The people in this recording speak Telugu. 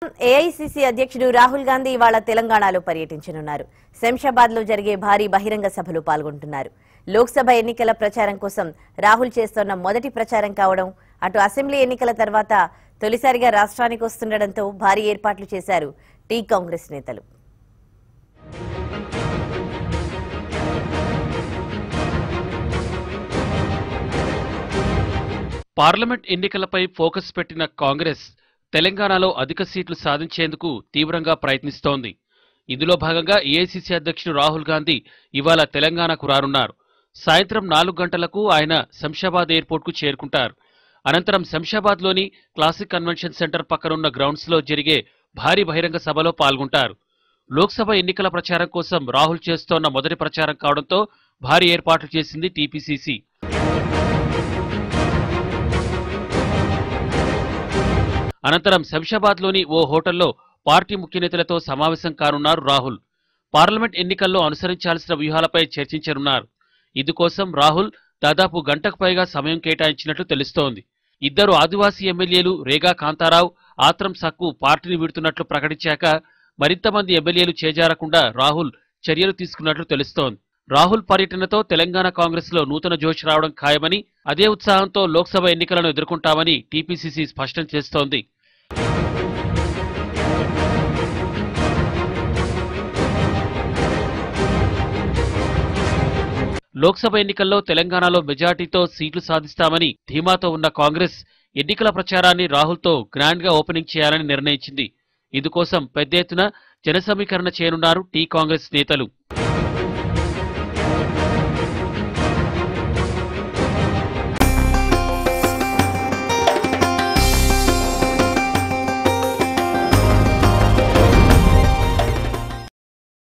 ఏఐసీసీ అధ్యక్షుడు రాహుల్ గాంధీ ఇవాళ తెలంగాణలో పర్యటించనున్నారు శంషాబాద్ లో జరిగే భారీ బహిరంగ సభలో పాల్గొంటున్నారు లోక్సభ ఎన్నికల ప్రచారం కోసం రాహుల్ చేస్తోన్న మొదటి ప్రచారం కావడం అటు అసెంబ్లీ ఎన్నికల తర్వాత తొలిసారిగా రాష్ట్రానికి వస్తుండటంతో భారీ ఏర్పాట్లు చేశారు టీ కాంగ్రెస్ నేతలు పార్లమెంట్ ఎన్నికలపై ఫోకస్ పెట్టిన కాంగ్రెస్ తెలంగాణలో అధిక సీట్లు సాధించేందుకు తీవ్రంగా ప్రయత్నిస్తోంది ఇందులో భాగంగా ఏఐసీసీ అధ్యక్షుడు రాహుల్ గాంధీ ఇవాళ తెలంగాణకు రానున్నారు సాయంత్రం నాలుగు గంటలకు ఆయన శంషాబాద్ ఎయిర్పోర్ట్కు చేరుకుంటారు అనంతరం శంషాబాద్లోని క్లాసిక్ కన్వెన్షన్ సెంటర్ పక్కనున్న గ్రౌండ్స్లో జరిగే భారీ బహిరంగ సభలో పాల్గొంటారు లోక్సభ ఎన్నికల ప్రచారం కోసం రాహుల్ చేస్తోన్న మొదటి ప్రచారం కావడంతో భారీ ఏర్పాట్లు చేసింది టీపీసీసీ అనంతరం శంషాబాద్లోని ఓ హోటల్లో పార్టీ ముఖ్య నేతలతో సమావేశం కానున్నారు రాహుల్ పార్లమెంట్ ఎన్నికల్లో అనుసరించాల్సిన వ్యూహాలపై చర్చించనున్నారు ఇందుకోసం రాహుల్ దాదాపు గంటకు పైగా సమయం కేటాయించినట్లు తెలుస్తోంది ఇద్దరు ఆదివాసీ ఎమ్మెల్యేలు రేగా కాంతారావు ఆత్రం సక్కు పార్టీని వీడుతున్నట్లు ప్రకటించాక మరింత మంది ఎమ్మెల్యేలు చేజారకుండా రాహుల్ చర్యలు తీసుకున్నట్లు తెలుస్తోంది రాహుల్ పర్యటనతో తెలంగాణ కాంగ్రెస్ లో నూతన జోష్ రావడం ఖాయమని అదే ఉత్సాహంతో లోక్సభ ఎన్నికలను ఎదుర్కొంటామని టీపీసీసీ స్పష్టం చేస్తోంది లోక్సభ ఎన్నికల్లో తెలంగాణలో మెజార్టీతో సీట్లు సాధిస్తామని ధీమాతో ఉన్న కాంగ్రెస్ ఎన్నికల ప్రచారాన్ని రాహుల్తో గ్రాండ్ గా ఓపెనింగ్ చేయాలని నిర్ణయించింది ఇందుకోసం పెద్ద ఎత్తున జన సమీకరణ చేయనున్నారు టీ కాంగ్రెస్ నేతలు